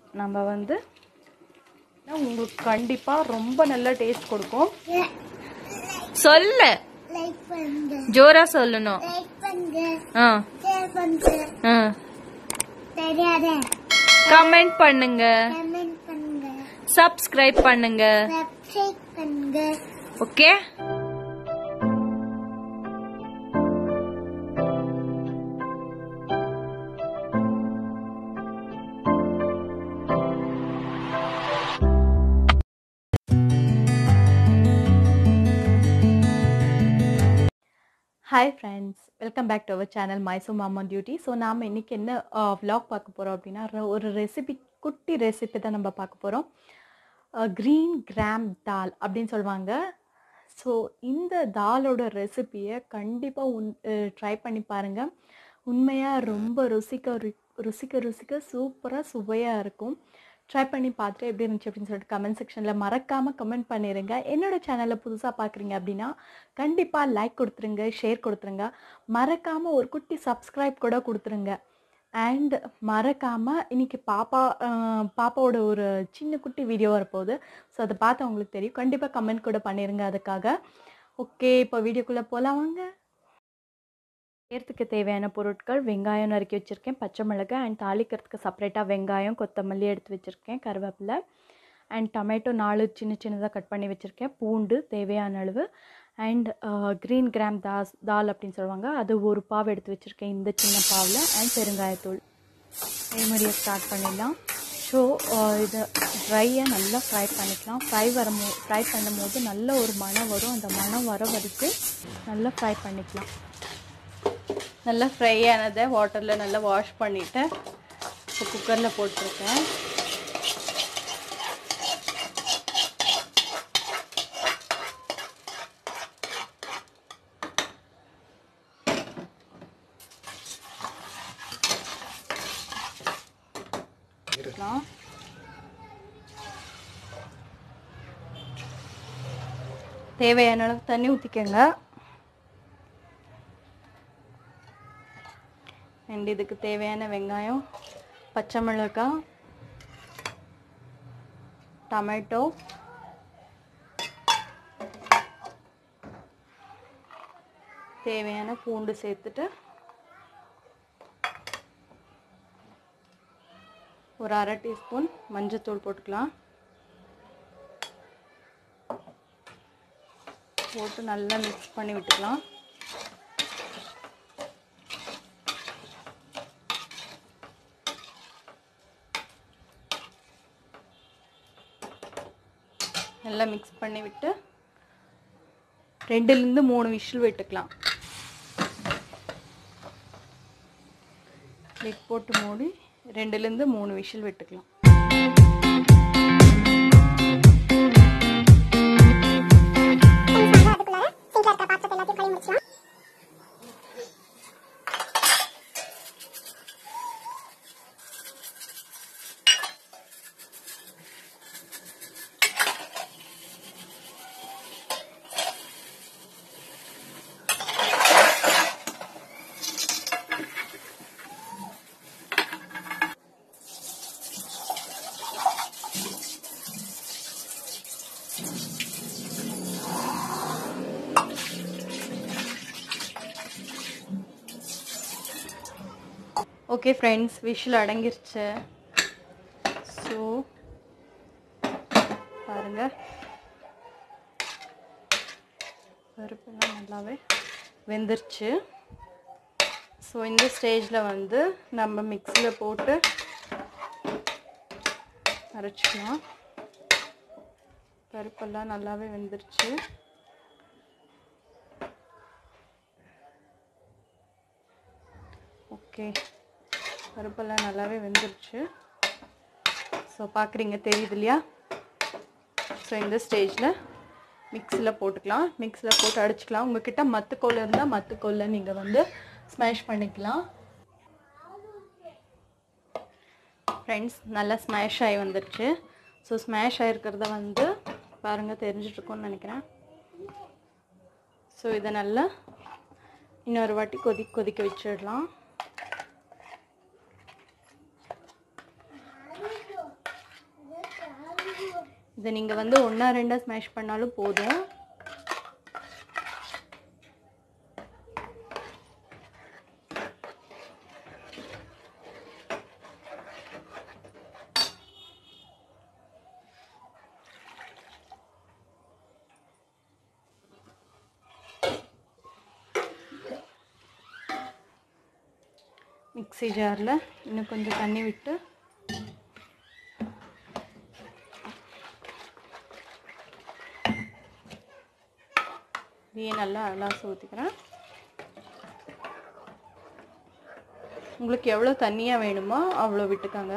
நம்ம வந்து உங்களுக்கு கண்டிப்பாக ரொம்ப நல்ல டேஸ்ட் கொடுக்கும் சொல்லு லைக் பண்ணுங்க ஜோரா சொல்லணும் லைக் பண்ணுங்க ஆ ஷேர் பண்ணுங்க ஆ தெரியாத கமெண்ட் பண்ணுங்க கமெண்ட் பண்ணுங்க சப்ஸ்கிரைப் பண்ணுங்க சப்ஸ்கிரைப் பண்ணுங்க okay hi friends welcome back to our channel Mysore மாமா டியூட்டி ஸோ நாம் இன்றைக்கி என்ன vlog பார்க்க போகிறோம் அப்படின்னா ர- ஒரு ரெசிபி குட்டி ரெசிபி தான் நம்ம பார்க்க போகிறோம் க்ரீன் கிராம் தால் அப்படின்னு சொல்லுவாங்க ஸோ இந்த தாலோட ரெசிபியை கண்டிப்பாக உன் ட்ரை பண்ணி பாருங்கள் உண்மையாக ரொம்ப ருசிக்க ரு- ருசிக்க ருசிக்க சூப்பராக சுவையாக இருக்கும் ட்ரை பண்ணி பார்த்துட்டு எப்படி இருந்துச்சு அப்படின்னு சொல்லிட்டு கமெண்ட் செக்ஷனில் மறக்காமல் கமெண்ட் பண்ணிடுங்க என்னோட சேனலில் புதுசாக பார்க்குறீங்க அப்படின்னா கண்டிப்பாக லைக் கொடுத்துருங்க ஷேர் கொடுத்துருங்க மறக்காமல் ஒரு குட்டி சப்ஸ்கிரைப் கூட கொடுத்துருங்க அண்ட் மறக்காமல் இன்னைக்கு பாப்பா அஹ், பாப்பாவோட ஒரு சின்ன குட்டி வீடியோ வரப்போகுது ஸோ அதை பார்த்து உங்களுக்கு தெரியும் கண்டிப்பாக கமெண்ட் கூட பண்ணிடுங்க அதுக்காக ஓகே இப்போ வீடியோக்குள்ளே போகலாம் வாங்க செய்யறதுக்கு தேவையான பொருட்கள் வெங்காயம் நறுக்கி வச்சுருக்கேன் பச்சை மிளகாய் அண்ட் தாளிக்கிறதுக்கு செப்பரேட்டாக வெங்காயம் கொத்தமல்லி எடுத்து வச்சுருக்கேன் கருவேப்பிலை அண்ட் டொமேட்டோ நாலு சின்ன சின்னதாக கட் பண்ணி வச்சுருக்கேன் பூண்டு தேவையான அளவு அண்ட் க்ரீன் கிராம் தாஸ் தால் அப்படின்னு சொல்லுவாங்க அது ஒரு பாவு எடுத்து வச்சுருக்கேன் இந்த சின்ன பாவில் அண்ட் பெருங்காயத்தூள் அதே மாதிரியே ஸ்டார்ட் பண்ணிடலாம் ஸோ இதை ட்ரையை நல்லா ஃப்ரை பண்ணிக்கலாம் ஃப்ரை வரும்போ ஃப்ரை பண்ணும்போது நல்ல ஒரு மணம் வரும் அந்த மணம் வர வரைக்கும் நல்லா ஃப்ரை பண்ணிக்கலாம் நல்லா ஃப்ரை ஆனதை வாட்டரில் நல்லா வாஷ் பண்ணிவிட்டு இப்போ குக்கரில் போட்டிருக்கேன் இருக்கலாம் தேவையான அளவு தண்ணி ஊற்றிக்கோங்க அண்ட் இதுக்கு தேவையான வெங்காயம் பச்சை மிளகாய் டொமேட்டோ தேவையான பூண்டு சேர்த்துட்டு ஒரு அரை டீஸ்பூன் மஞ்சத்தூள் போட்டுக்கலாம் போட்டு நல்லா மிக்ஸ் பண்ணி விட்டுக்கலாம் நல்லா மிக்ஸ் பண்ணி விட்டு ரெண்டுலேருந்து மூணு விஷில் விட்டுக்கலாம் லிட் போட்டு மூடி ரெண்டுலேருந்து மூணு விஷில் விட்டுக்கலாம் ஓகே ஃப்ரெண்ட்ஸ் விஷில் அடங்கிருச்சு ஸோ பாருங்க பருப்பெல்லாம் நல்லாவே வெந்துருச்சு ஸோ இந்த ஸ்டேஜில் வந்து நம்ம மிக்ஸியில் போட்டு அரைச்சிக்கலாம் பருப்பெல்லாம் நல்லாவே வெந்துருச்சு ஓகே பருப்பெல்லாம் நல்லாவே வெந்துருச்சு ஸோ பார்க்குறீங்க தெரியுது இல்லையா ஸோ இந்த ஸ்டேஜில் மிக்ஸியில் போட்டுக்கலாம் மிக்ஸியில் போட்டு அடிச்சுக்கலாம் உங்ககிட்ட மத்துக்கோல் இருந்தால் மத்துக்கோலில் நீங்கள் வந்து ஸ்மாஷ் பண்ணிக்கலாம் ஃப்ரெண்ட்ஸ் நல்லா ஸ்மாஷ் ஆகி வந்துருச்சு ஸோ ஸ்மாஷ் ஆகிருக்கிறத வந்து பாருங்கள் தெரிஞ்சிட்ருக்கும்னு நினைக்கிறேன் ஸோ இதை நல்லா இன்னொரு வாட்டி கொதி கொதிக்க வச்சிடலாம் இதை நீங்கள் வந்து ஒன்றா ரெண்டா ஸ்மாஷ் பண்ணாலும் போதும் மிக்ஸி ஜாரில் இன்னும் கொஞ்சம் தண்ணி விட்டு இதையே நல்லா அலாச ஊற்றிக்கிறேன் உங்களுக்கு எவ்வளோ தண்ணியாக வேணுமோ அவ்வளோ விட்டுக்கோங்க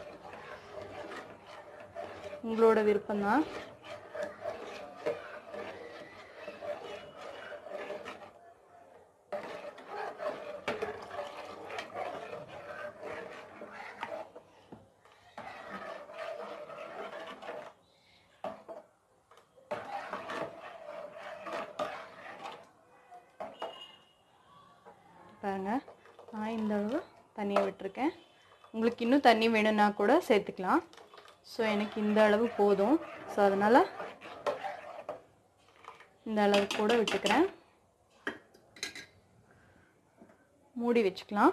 உங்களோட விருப்பம்தான் பாருங்க நான் இந்த அளவு தண்ணியை விட்டுருக்கேன் உங்களுக்கு இன்னும் தண்ணி வேணும்னா கூட சேர்த்துக்கலாம் ஸோ எனக்கு இந்த அளவு போதும் ஸோ அதனால் இந்த அளவு கூட விட்டுக்கிறேன் மூடி வச்சுக்கலாம்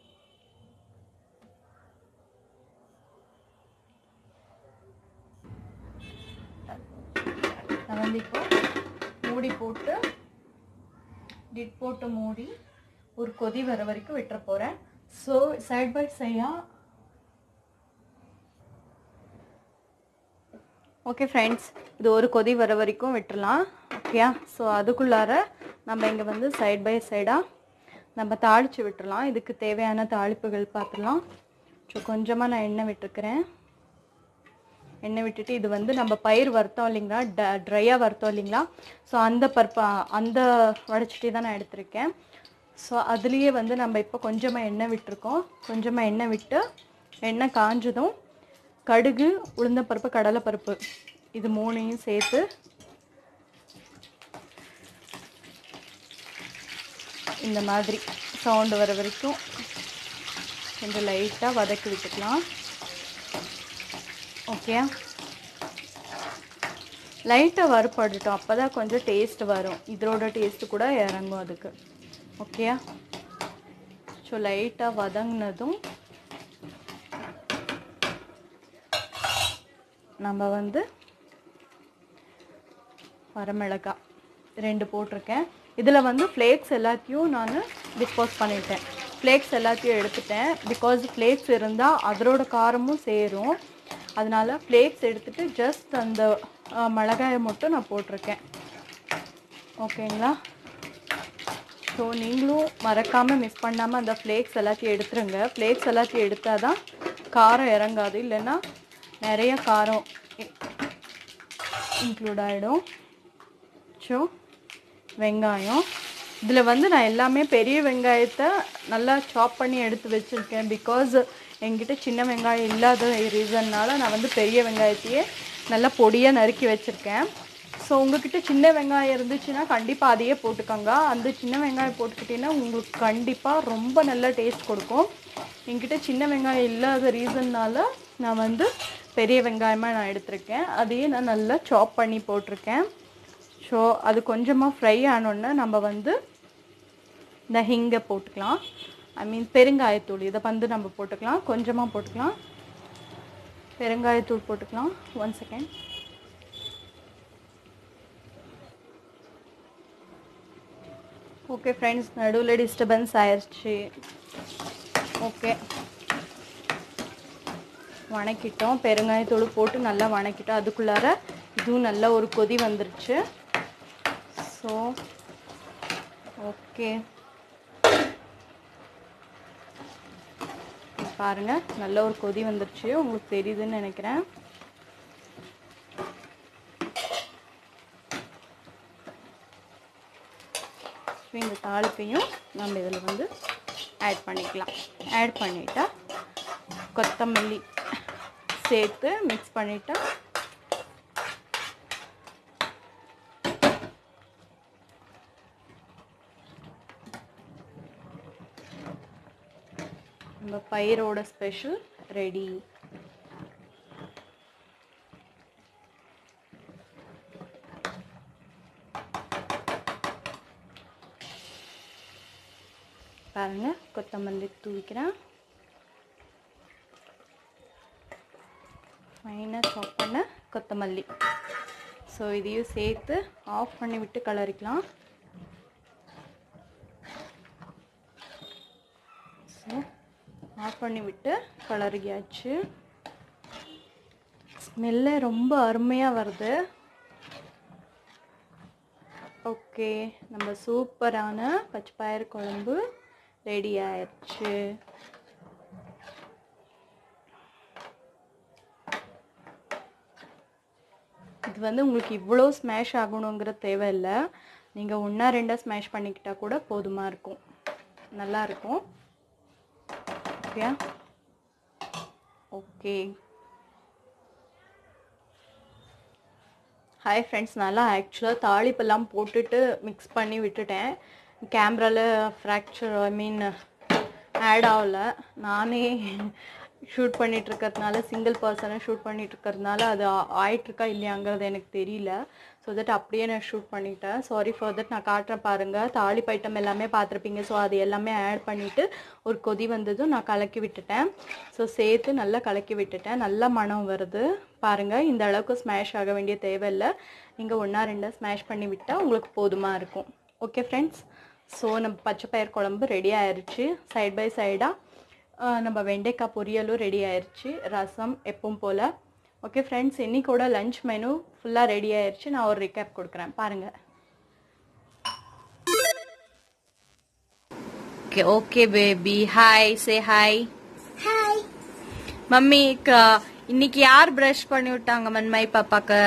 நான் வந்து இப்போ மூடி போட்டு டிட் போட்டு மூடி ஒரு கொதி வர வரைக்கும் விட்டுற போகிறேன் ஸோ சைட் பை சைடாக ஓகே ஃப்ரெண்ட்ஸ் இது ஒரு கொதி வர வரைக்கும் விட்டுறலாம் ஓகேயா ஸோ அதுக்குள்ளார நம்ம இங்கே வந்து சைட் பை சைடாக நம்ம தாளித்து விட்டுறலாம் இதுக்கு தேவையான தாளிப்புகள் பார்த்துடலாம் ஸோ கொஞ்சமாக நான் எண்ணெய் விட்டுருக்கிறேன் எண்ணெய் விட்டுட்டு இது வந்து நம்ம பயிர் வறுத்தோம் இல்லைங்களா ட ட்ரையாக வறுத்தோம் இல்லைங்களா ஸோ அந்த பருப்பா அந்த வடைச்சிட்டி தான் நான் எடுத்திருக்கேன் ஸோ அதுலேயே வந்து நம்ம இப்போ கொஞ்சமாக எண்ணெய் விட்டுருக்கோம் கொஞ்சமாக எண்ணெய் விட்டு எண்ணெய் காஞ்சதும் கடுகு உளுந்தப்பருப்பு கடலைப்பருப்பு இது மூணையும் சேர்த்து இந்த மாதிரி சவுண்டு வர வரைக்கும் கொஞ்சம் லைட்டாக வதக்கி விட்டுக்கலாம் ஓகே லைட்டாக வறுப்படட்டும் அப்போ தான் கொஞ்சம் டேஸ்ட் வரும் இதோட டேஸ்ட்டு கூட இறங்கும் அதுக்கு ஓகேயா ஸோ லைட்டாக வதங்கினதும் நம்ம வந்து வரமிளகாய் ரெண்டு போட்டிருக்கேன் இதில் வந்து ஃப்ளேக்ஸ் எல்லாத்தையும் நான் டிஸ்போஸ் பண்ணிட்டேன் ஃப்ளேக்ஸ் எல்லாத்தையும் எடுத்துட்டேன் பிகாஸ் ஃப்ளேக்ஸ் இருந்தால் அதோட காரமும் சேரும் அதனால ஃப்ளேக்ஸ் எடுத்துட்டு ஜஸ்ட் அந்த அஹ், மிளகாயை மட்டும் நான் போட்டிருக்கேன் ஓகேங்களா ஸோ நீங்களும் மறக்காமல் மிஸ் பண்ணாமல் அந்த ஃப்ளேக்ஸ் எல்லாத்தையும் எடுத்துருங்க ஃப்ளேக்ஸ் எல்லாத்தையும் எடுத்தால் தான் காரம் இறங்காது இல்லைன்னா நிறைய காரம் இன்க்ளூட் ஆகிடும் ஸோ வெங்காயம் இதில் வந்து நான் எல்லாமே பெரிய வெங்காயத்தை நல்லா சாப் பண்ணி எடுத்து வச்சுருக்கேன் பிகாஸ் என்கிட்ட சின்ன வெங்காயம் இல்லாத ரீசன்னால நான் வந்து பெரிய வெங்காயத்தையே நல்லா பொடியாக நறுக்கி வச்சுருக்கேன் ஸோ உங்ககிட்ட சின்ன வெங்காயம் இருந்துச்சுன்னா கண்டிப்பாக அதையே போட்டுக்கோங்க அந்த சின்ன வெங்காயம் போட்டுக்கிட்டீங்கன்னா உங்களுக்கு கண்டிப்பாக ரொம்ப நல்ல டேஸ்ட் கொடுக்கும் என்கிட்ட சின்ன வெங்காயம் இல்லாத ரீசன்னால நான் வந்து பெரிய வெங்காயமாக நான் எடுத்திருக்கேன் அதையே நான் நல்லா சாப் பண்ணி போட்டிருக்கேன் ஸோ அது கொஞ்சமாக ஃப்ரை ஆனோடனே நம்ம வந்து இந்த ஹிங்கை போட்டுக்கலாம் ஐ மீன் பெருங்காயத்தூள் இதை வந்து நம்ம போட்டுக்கலாம் கொஞ்சமாக போட்டுக்கலாம் பெருங்காயத்தூள் போட்டுக்கலாம் ஒன் செகண்ட் ஓகே ஃப்ரெண்ட்ஸ் நடுவில் டிஸ்டர்பன்ஸ் ஆயிடுச்சு ஓகே வணக்கிட்டோம் பெருங்காயத்தூள் போட்டு நல்லா வணக்கிட்டோம் அதுக்குள்ளார இதுவும் நல்ல ஒரு கொதி வந்துருச்சு ஸோ ஓகே பாருங்க நல்ல ஒரு கொதி வந்துருச்சு உங்களுக்கு தெரியுதுன்னு நினைக்கிறேன் ஸோ இந்த தாளிப்பையும் நம்ம இதில் வந்து ஆட் பண்ணிக்கலாம் ஆட் பண்ணிட்டா கொத்தமல்லி சேர்த்து மிக்ஸ் பண்ணிட்டா நம்ம பயிரோட ஸ்பெஷல் ரெடி பாருங்க கொத்தமல்லி தூவிக்கிறேன் ஃபைனாக சாப் பண்ண கொத்தமல்லி ஸோ இதையும் சேர்த்து ஆஃப் பண்ணி விட்டு கலரிக்கலாம் ஸோ ஆஃப் பண்ணி விட்டு கலரியாச்சு ஸ்மெல்லே ரொம்ப அருமையாக வருது ஓகே நம்ம சூப்பரான பச்சைப்பயிறு குழம்பு ரெடி ஆயிடுச்சு இது வந்து உங்களுக்கு இவ்வளோ ஸ்மேஷ் ஆகணுங்கிற தேவையில்லை நீங்கள் ஒன்றா ரெண்டா ஸ்மேஷ் பண்ணிக்கிட்டா கூட போதுமாக இருக்கும் நல்லா இருக்கும் ஓகே ஓகே ஹாய் ஃப்ரெண்ட்ஸ் நல்லா ஆக்சுவலாக தாளிப்பெல்லாம் போட்டுட்டு மிக்ஸ் பண்ணி விட்டுட்டேன் கேமராவில் ஃப்ராக்சர் ஐ மீன் ஆட் ஆகல நானே ஷூட் பண்ணிட்டு இருக்கிறதுனால சிங்கிள் பர்சனை ஷூட் பண்ணிட்டு இருக்கிறதுனால அது ஆ- ஆயிட்டிருக்கா இல்லையாங்கிறது எனக்கு தெரியல ஸோ தட் அப்படியே நான் ஷூட் பண்ணிட்டேன் சாரி ஃபார் தட் நான் காட்டுறேன் பாருங்கள் தாளிப்பு ஐட்டம் எல்லாமே பார்த்துருப்பீங்க ஸோ அது எல்லாமே ஆட் பண்ணிவிட்டு ஒரு கொதி வந்ததும் நான் கலக்கி விட்டுட்டேன் ஸோ சேர்த்து நல்லா கலக்கி விட்டுட்டேன் நல்ல மனம் வருது பாருங்கள் இந்த அளவுக்கு ஸ்மாஷ் ஆக வேண்டிய தேவையில்லை நீங்கள் ஒன்றா ரெண்டா ஸ்மாஷ் பண்ணி விட்டால் உங்களுக்கு போதுமாக இருக்கும் ஓகே ஃப்ரெண்ட்ஸ் ஸோ நம்ம பச்சை பயிர் குழம்பு ரெடி ஆயிருச்சு சைட் பை சைடாக நம்ம வெண்டைக்காய் பொரியலும் ரெடி ஆயிருச்சு ரசம் எப்பவும் போல் ஓகே ஃப்ரெண்ட்ஸ் இன்னைக்கோட லஞ்ச் மெனு ஃபுல்லாக ரெடி ஆயிருச்சு நான் ஒரு ரிகேப் கொடுக்குறேன் பாருங்கள் okay okay baby hi say hi hi mummy க- இன்னைக்கு யார் பிரஷ் பண்ணி விட்டாங்க மன்மை பாப்பாக்கு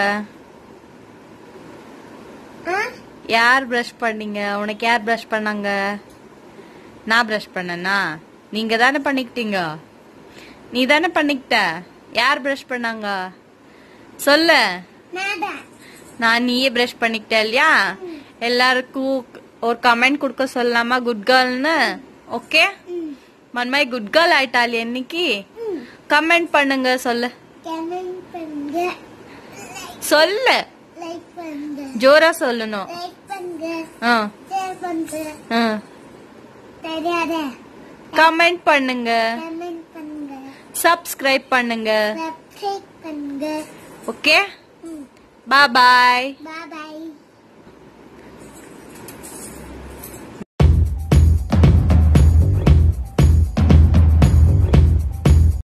ஆ யார் பிரஷ் பண்ணீங்க உனக்கு யார் பிரஷ் பண்ணாங்க நான் பிரஷ் பண்ணனா நீங்க தானே பண்ணிக்கிட்டீங்க நீ தானே பண்ணிக்கிட்ட யார் பிரஷ் பண்ணாங்க சொல்லு நாடா நான் நீயே பிரஷ் பண்ணிக்கிட்ட இல்லையா எல்லாருக்கும் ஒரு கமெண்ட் கொடுக்க சொல்லலாமா குட் கேர்ள்னு ஓகே ம் மன்மாய் குட் கேர்ள் ஆயிட்டாள் என்னைக்கு ம் கமெண்ட் பண்ணுங்க சொல்லு கமெண்ட் பண்ணுங்க சொல்லு லைக் பண்ணுங்க ஜோரா சொல்லணும் லைக் பண்ணுங்க ஆ ஷேர் பண்ணுங்க ஆ தெரியாத கமெண்ட் பண்ணுங்க கமெண்ட் பண்ணுங்க சப்ஸ்கிரைப் பண்ணுங்க சப்ஸ்கிரைப் பண்ணுங்க ஓகே ம் பாய் பாய் பாய் பாய்